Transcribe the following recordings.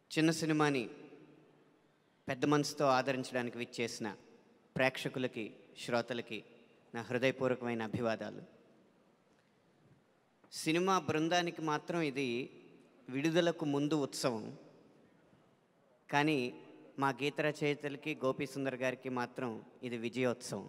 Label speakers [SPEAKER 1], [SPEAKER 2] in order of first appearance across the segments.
[SPEAKER 1] చిన్న సినిమాని పెద్ద మనసుతో ఆదరించడానికి విచ్చేసిన ప్రేక్షకులకి శ్రోతలకి నా హృదయపూర్వకమైన అభివాదాలు సినిమా బృందానికి మాత్రం ఇది విడుదలకు ముందు ఉత్సవం కానీ మా గీత రచయితలకి గోపీ సుందర్ గారికి మాత్రం ఇది విజయోత్సవం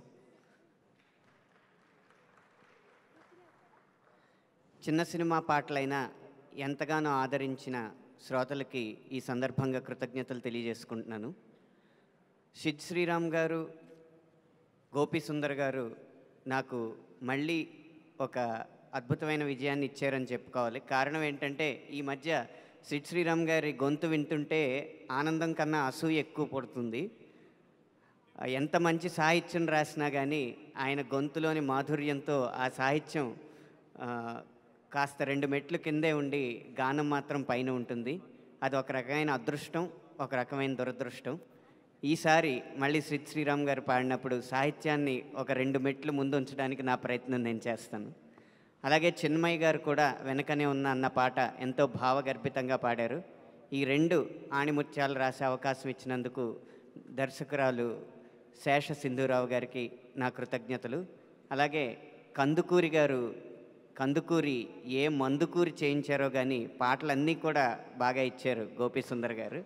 [SPEAKER 1] చిన్న సినిమా పాటలైనా ఎంతగానో ఆదరించిన శ్రోతలకి ఈ సందర్భంగా కృతజ్ఞతలు తెలియజేసుకుంటున్నాను సిద్ శ్రీరామ్ గారు గోపీ సుందర్ గారు నాకు మళ్ళీ ఒక అద్భుతమైన విజయాన్ని ఇచ్చారని చెప్పుకోవాలి కారణం ఏంటంటే ఈ మధ్య సిద్ శ్రీరామ్ గారి గొంతు వింటుంటే ఆనందం కన్నా అసూయ ఎక్కువ పడుతుంది ఎంత మంచి సాహిత్యం రాసినా కానీ ఆయన గొంతులోని మాధుర్యంతో ఆ సాహిత్యం ఆ, కాస్త రెండు మెట్లు కిందే ఉండి గానం మాత్రం పైన ఉంటుంది అది ఒక రకమైన అదృష్టం ఒక రకమైన దురదృష్టం ఈసారి మళ్ళీ శ్రీ శ్రీరామ్ గారు పాడినప్పుడు సాహిత్యాన్ని ఒక రెండు మెట్లు ముందు ఉంచడానికి నా ప్రయత్నం నేను చేస్తాను అలాగే చిన్మయ్య గారు కూడా వెనకనే ఉన్న అన్న పాట ఎంతో భావగర్భితంగా పాడారు ఈ రెండు ఆణిముత్యాలు రాసే అవకాశం ఇచ్చినందుకు దర్శకురాలు శేష సింధూరావు గారికి నా కృతజ్ఞతలు అలాగే కందుకూరి గారు కందుకూరి ఏ మందుకూరి చేయించారో కానీ పాటలన్నీ కూడా బాగా ఇచ్చారు గోపీ సుందర్ గారు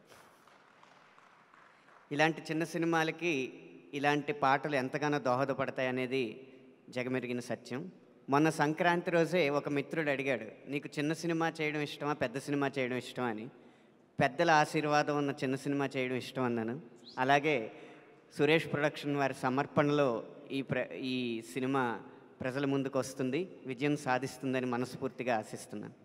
[SPEAKER 1] ఇలాంటి చిన్న సినిమాలకి ఇలాంటి పాటలు ఎంతగానో దోహదపడతాయనేది జగమెరిగిన సత్యం మొన్న సంక్రాంతి రోజే ఒక మిత్రుడు అడిగాడు నీకు చిన్న సినిమా చేయడం ఇష్టమా పెద్ద సినిమా చేయడం ఇష్టమా అని పెద్దల ఆశీర్వాదం ఉన్న చిన్న సినిమా చేయడం ఇష్టం అన్నాను అలాగే సురేష్ ప్రొడక్షన్ వారి సమర్పణలో ఈ ప్ర ఈ సినిమా ప్రజల ముందుకు వస్తుంది విజయం సాధిస్తుందని మనస్ఫూర్తిగా ఆశిస్తున్నాను